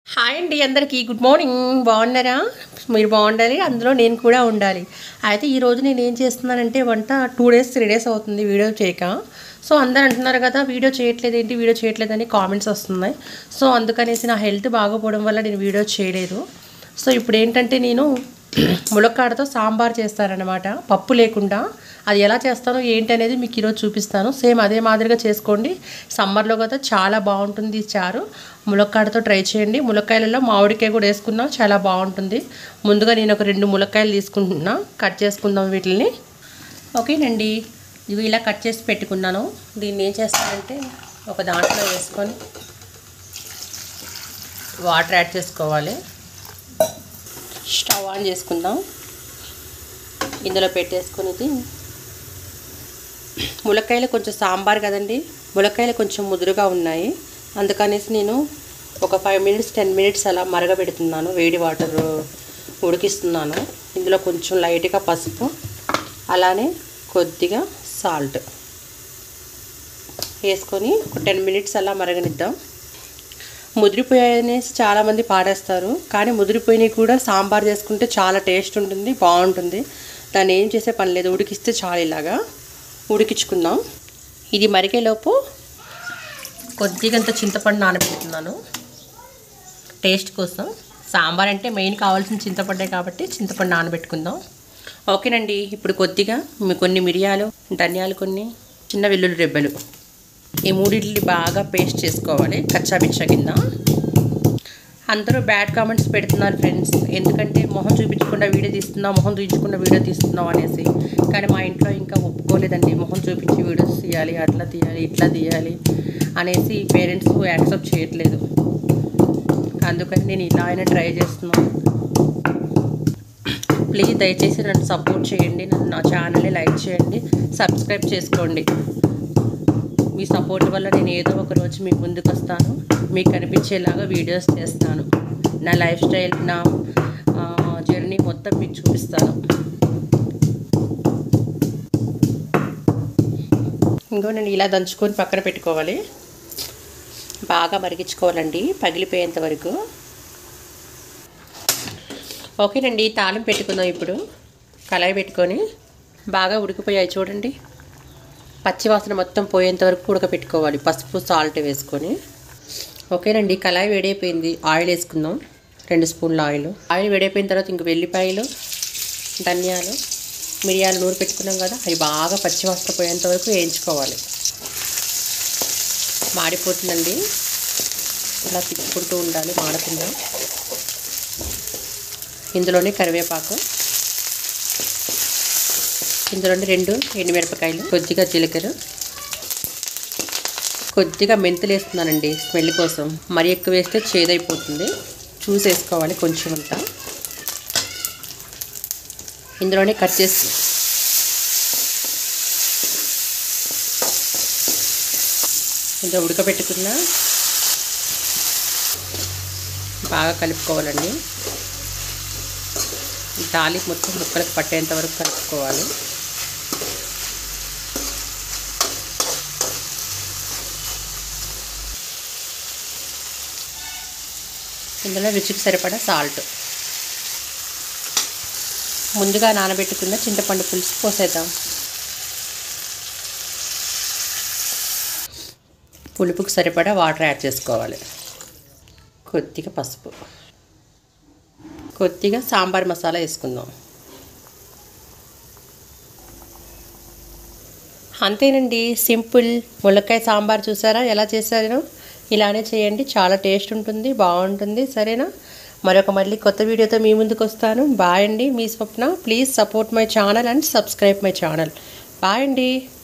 hi అండి అందరికీ good morning బాగున్నారా మీరు బాగుండాలి అందులో నేను కూడా ఉండాలి అయితే ఈరోజు నేను ఏం చేస్తున్నానంటే వంట టూ డేస్ త్రీ డేస్ అవుతుంది వీడియో చేయక సో అందరు అంటున్నారు కదా వీడియో చేయట్లేదు ఏంటి వీడియో చేయట్లేదు అని కామెంట్స్ వస్తున్నాయి సో అందుకనేసి నా హెల్త్ బాగోపోవడం వల్ల నేను వీడియో చేయలేదు సో ఇప్పుడు ఏంటంటే నేను ములక్కాడతో సాంబార్ చేస్తానన్నమాట పప్పు లేకుండా అది ఎలా చేస్తానో ఏంటి అనేది మీకు ఈరోజు చూపిస్తాను సేమ్ అదే మాదిరిగా చేసుకోండి సమ్మర్లో కదా చాలా బాగుంటుంది ఈ చారు ములక్కాడతో ట్రై చేయండి ములక్కాయలలో మామిడికాయ కూడా వేసుకున్నా చాలా బాగుంటుంది ముందుగా నేను ఒక రెండు ములక్కాయలు తీసుకుంటున్నా కట్ చేసుకుందాం వీటిని ఓకేనండి ఇవి ఇలా కట్ చేసి పెట్టుకున్నాను దీన్ని ఏం చేస్తానంటే ఒక దాంట్లో వేసుకొని వాటర్ యాడ్ చేసుకోవాలి స్టవ్ ఆన్ చేసుకుందాం ఇందులో పెట్టేసుకుని ఇది ములక్కాయలు కొంచెం సాంబార్ కదండి ములక్కాయలు కొంచెం ముదురుగా ఉన్నాయి అందుకనేసి నేను ఒక ఫైవ్ మినిట్స్ టెన్ మినిట్స్ అలా మరగబెడుతున్నాను వేడి వాటర్ ఉడికిస్తున్నాను ఇందులో కొంచెం లైట్గా పసుపు అలానే కొద్దిగా సాల్ట్ వేసుకొని ఒక టెన్ మినిట్స్ అలా మరగనిద్దాం ముదిరిపోయాయనేసి చాలామంది పాడేస్తారు కానీ ముదిరిపోయినవి కూడా సాంబార్ చేసుకుంటే చాలా టేస్ట్ ఉంటుంది బాగుంటుంది దాన్ని ఏం చేసే పని లేదు ఉడికిస్తే చాలు ఇలాగా ఉడికించుకుందాం ఇది మరిగేలోపు కొద్దిగంత చింతపండు నానబెడుతున్నాను టేస్ట్ కోసం సాంబార్ అంటే మెయిన్ కావాల్సిన చింతపండే కాబట్టి చింతపండు నానబెట్టుకుందాం ఓకేనండి ఇప్పుడు కొద్దిగా కొన్ని మిరియాలు ధనియాలు కొన్ని చిన్న వెల్లుల్లి రెబ్బలు ఈ మూడింటిని బాగా పేస్ట్ చేసుకోవాలి కచ్చాబిచ్చా కింద అందరూ బ్యాడ్ కామెంట్స్ పెడుతున్నారు ఫ్రెండ్స్ ఎందుకంటే మొహం చూపించకుండా వీడియో తీస్తున్నావు మొహం చూపించకుండా వీడియో తీస్తున్నావు అనేసి కానీ మా ఇంట్లో ఇంకా ఒప్పుకోలేదండి మొహం చూపించి వీడియోస్ తీయాలి అట్లా తీయాలి ఇట్లా తీయాలి అనేసి పేరెంట్స్ యాక్సెప్ట్ చేయట్లేదు అందుకని నేను ఇలా అయినా ట్రై చేస్తున్నాను ప్లీజ్ దయచేసి నన్ను సపోర్ట్ చేయండి నన్ను నా ఛానల్ని లైక్ చేయండి సబ్స్క్రైబ్ చేసుకోండి మీ సపోర్ట్ వల్ల నేను ఏదో ఒక రోజు మీ ముందుకు వస్తాను మీకు కనిపించేలాగా వీడియోస్ చేస్తాను నా లైఫ్ స్టైల్ నా జర్నీ మొత్తం మీకు చూపిస్తాను ఇంకో నేను ఇలా దంచుకొని పక్కన పెట్టుకోవాలి బాగా మరిగించుకోవాలండి పగిలిపోయేంత వరకు ఓకేనండి తాళం పెట్టుకుందాం ఇప్పుడు కళాయి పెట్టుకొని బాగా ఉడికిపోయాయి చూడండి పచ్చివాసన మొత్తం పోయేంత వరకు ఉడకపెట్టుకోవాలి పసుపు సాల్ట్ వేసుకొని ఓకేనండి కళాయి వేడైపోయింది ఆయిల్ వేసుకుందాం రెండు స్పూన్ల ఆయిల్ ఆయిల్ వేడైపోయిన తర్వాత ఇంక వెల్లిపాయలు ధనియాలు మిరియాలు నూరు పెట్టుకున్నాం కదా అవి బాగా పచ్చివాసన పోయేంత వరకు వేయించుకోవాలి మాడిపోతుందండి ఇలా తిప్పుకుంటూ ఉండాలి మాడకుండా ఇందులోనే కరివేపాకు ఇందులోని రెండు ఎండుమిరపకాయలు కొద్దిగా జీలకర్ర కొద్దిగా మెంతులు వేస్తున్నానండి స్మెల్ కోసం మరీ ఎక్కువ వేస్తే చేదైపోతుంది చూసేసుకోవాలి కొంచెం అంతా ఇందులోనే కట్ చేసి ఇందులో ఉడకబెట్టుకున్న బాగా కలుపుకోవాలండి దాలి మొత్తం ముక్కలకు పట్టేంత వరకు కలుపుకోవాలి ఇందులో రుచికి సరిపడా సాల్ట్ ముందుగా నానబెట్టుకున్న చింతపండు పులుసు పోసేద్దాం పులుపుకి సరిపడా వాటర్ యాడ్ చేసుకోవాలి కొద్దిగా పసుపు కొద్దిగా సాంబార్ మసాలా వేసుకుందాం అంతేనండి సింపుల్ ములక్కాయ సాంబార్ చూసారా ఎలా చేశారో ఇలానే చేయండి చాలా టేస్ట్ ఉంటుంది బాగుంటుంది సరేనా మరొక మళ్ళీ కొత్త వీడియోతో మీ ముందుకు వస్తాను బాయ్ అండి మీ Swapna please support my channel and subscribe my channel bye అండి